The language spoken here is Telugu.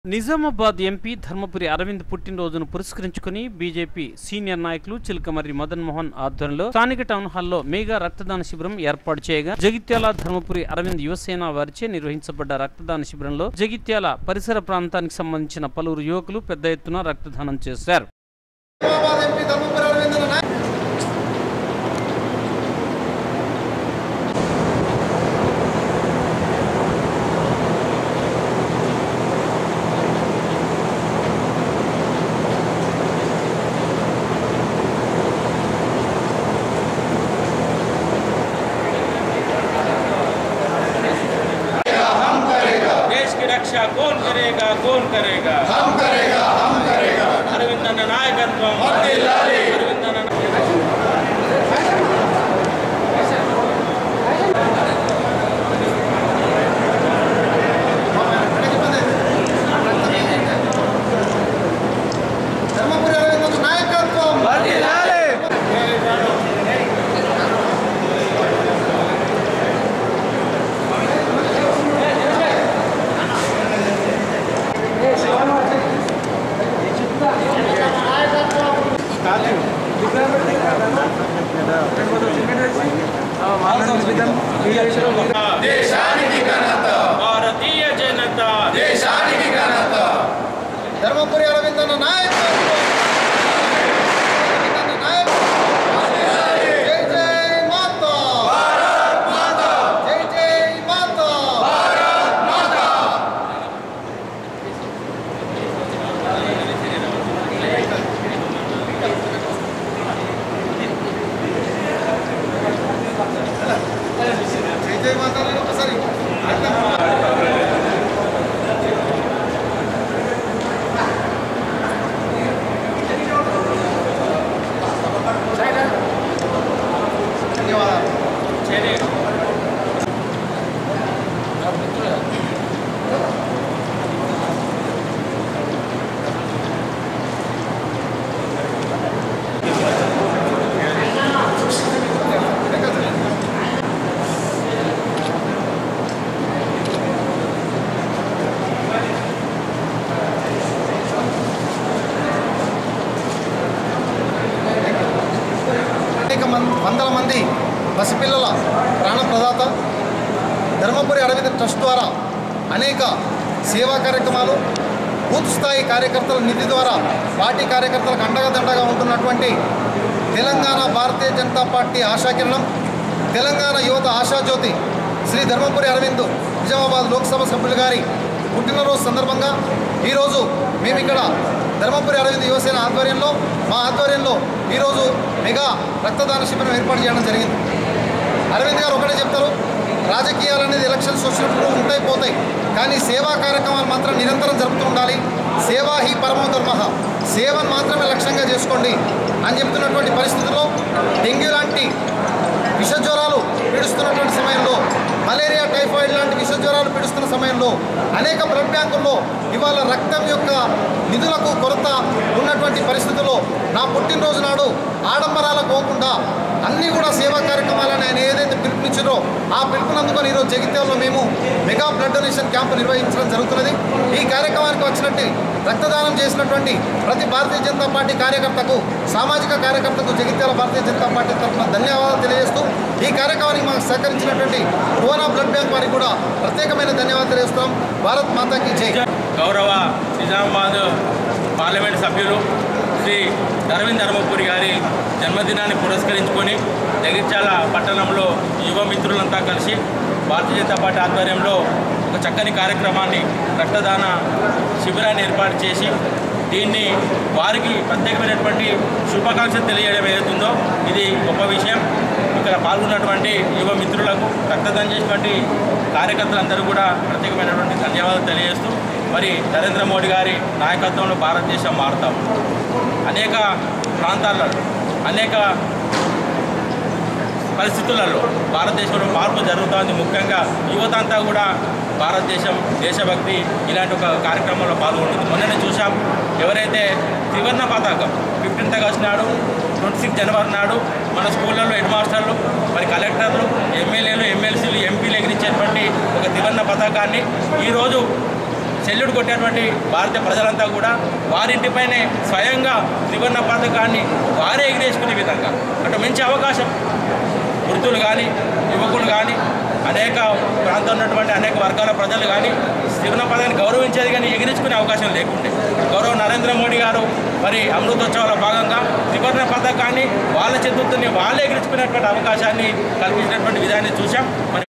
నిజామాబాద్ ఎంపీ ధర్మపురి అరవింద్ పుట్టినరోజును పురస్కరించుకుని బీజేపీ సీనియర్ నాయకులు చిలకమర్రి మదన్ మోహన్ ఆధ్వర్యంలో స్థానిక టౌన్ హాల్లో మెగా రక్తదాన శిబిరం ఏర్పాటు చేయగా జగిత్యాల ధర్మపురి అరవింద్ యువసేన వారిచే నిర్వహించబడ్డ రక్తదాన శిబిరంలో జగిత్యాల పరిసర ప్రాంతానికి సంబంధించిన పలువురు యువకులు పెద్ద ఎత్తున రక్తదానం చేశారు నిజామాబాద్ ఎంపీ ధర్మపురి అరవింద్ నాయక్ देश की रक्षा कौन करेगा कौन करेगा हम करेगा हम करेगा अरविंद नायकत्व अरविंद ధర్మపురి అరవింద్ నాయకత్వం భారతీయ జనతా ధర్మపురి అరవింద్ నాయకత్వం అరవింద్ నాయకత్వం. జై జై మాతా జై జై మాతా జై జై మాతా అని ఒకసారి ధన్యవాదాలు చర్య అనేక మంది వందల మంది పసిపిల్లల ప్రాణప్రదాత ధర్మపురి అరవింద్ ట్రస్ట్ ద్వారా అనేక సేవా కార్యక్రమాలు బూత్ స్థాయి కార్యకర్తల నిధి ద్వారా పార్టీ కార్యకర్తలకు అండగా దండగా ఉంటున్నటువంటి తెలంగాణ భారతీయ జనతా పార్టీ ఆశాకిరణం తెలంగాణ యువత ఆశాజ్యోతి శ్రీ ధర్మపురి అరవింద్ నిజామాబాద్ లోక్సభ సభ్యులు గారి పుట్టినరోజు సందర్భంగా ఈరోజు మేము ఇక్కడ ధర్మపురి అరవింద్ యువసేన ఆధ్వర్యంలో మా ఆధ్వర్యంలో ఈరోజు మెగా రక్తదాన శిబిరం ఏర్పాటు చేయడం జరిగింది అరవింద్ గారు ఒకటే చెప్తారు రాజకీయాలు అనేది ఎలక్షన్స్ వచ్చినప్పుడు ఉంటాయి పోతాయి కానీ సేవా కార్యక్రమాలు మాత్రం నిరంతరం జరుపుతూ ఉండాలి సేవా హీ పరమో ధర్మ సేవను మాత్రమే లక్ష్యంగా చేసుకోండి అని చెప్తున్నటువంటి పరిస్థితుల్లో డెంగ్యూ లాంటి విష జ్వరాలు పీడిస్తున్నటువంటి సమయంలో మలేరియా టైఫాయిడ్ లాంటి విష జ్వరాలు పీడిస్తున్న సమయంలో అనేక బ్లడ్ బ్యాంకుల్లో ఇవాళ రక్తం యొక్క నిధులకు కొరత ఉన్నటువంటి పరిస్థితుల్లో నా పుట్టినరోజు నాడు ఆడంబరాలకు పోకుండా అన్నీ కూడా సేవా కార్యక్రమాలని ఆయన ఏదైతే పిలుపునిచ్చారో ఆ పిలుపుని అందుకొని ఈరోజు జగిత్యాలలో మేము మెగా బ్లడ్ డొనేషన్ క్యాంపు నిర్వహించడం జరుగుతున్నది ఈ కార్యక్రమానికి వచ్చినట్టు రక్తదానం చేసినటువంటి ప్రతి భారతీయ జనతా పార్టీ కార్యకర్తకు సామాజిక కార్యకర్తకు జగిత్యాల భారతీయ జనతా పార్టీ తరఫున ధన్యవాదాలు తెలియజేస్తూ ఈ కార్యక్రమానికి మాకు సహకరించినటువంటి భువన బ్లడ్ బ్యాంక్ వారికి కూడా ప్రత్యేకమైన ధన్యవాదాలు తెలియజేస్తాం భారత్ మాతాకి జై గౌరవ నిజామాబాద్ పార్లమెంట్ సభ్యులు శ్రీ అరవింద్ ధర్మపురి గారి జన్మదినాన్ని పురస్కరించుకొని జగిత్యాల పట్టణంలో యువ మిత్రులంతా కలిసి భారతీయ జనతా పార్టీ ఆధ్వర్యంలో ఒక చక్కని కార్యక్రమాన్ని రక్తదాన శిబిరాన్ని ఏర్పాటు చేసి దీన్ని వారికి ప్రత్యేకమైనటువంటి శుభాకాంక్షలు తెలియడం ఏదైతుందో ఇది గొప్ప విషయం ఇక్కడ పాల్గొన్నటువంటి యువ మిత్రులకు రక్తదానం చేసినటువంటి కార్యకర్తలందరూ కూడా ప్రత్యేకమైనటువంటి ధన్యవాదాలు తెలియజేస్తూ మరి నరేంద్ర మోడీ గారి నాయకత్వంలో భారతదేశం మారుతాం అనేక ప్రాంతాలలో అనేక పరిస్థితులలో భారతదేశంలో మార్పు జరుగుతోంది ముఖ్యంగా యువత అంతా కూడా భారతదేశం దేశభక్తి ఇలాంటి ఒక కార్యక్రమంలో పాల్గొంటుంది మొన్ననే చూసాం ఎవరైతే త్రివర్ణ పతాకం ఫిఫ్టీన్త్ ఆగస్ట్ నాడు ట్వంటీ సిక్స్ జనవరి నాడు మన స్కూళ్ళల్లో హెడ్ మాస్టర్లు మరి కలెక్టర్లు ఎమ్మెల్యేలు ఎమ్మెల్సీలు ఎంపీలు ఎగిరించేటువంటి ఒక త్రివర్ణ పతాకాన్ని ఈరోజు సెల్యూట్ కొట్టేటువంటి భారతీయ ప్రజలంతా కూడా వారింటిపైనే స్వయంగా త్రివర్ణ పథకాన్ని వారే ఎగిరేసుకునే విధంగా అటు మంచి అవకాశం వృద్ధులు కానీ యువకులు కానీ అనేక ప్రాంతంలో ఉన్నటువంటి అనేక వర్గాల ప్రజలు కానీ త్రివర్ణ పథకాన్ని గౌరవించేది కానీ ఎగిరించుకునే అవకాశం లేకుండే గౌరవ నరేంద్ర మోడీ గారు మరి అమృతోత్సవాల భాగంగా త్రివర్ణ పథకాన్ని వాళ్ళ చేతులతోనే వాళ్ళే ఎగిరించుకునేటువంటి అవకాశాన్ని కల్పించినటువంటి విధాన్ని చూసాం మరి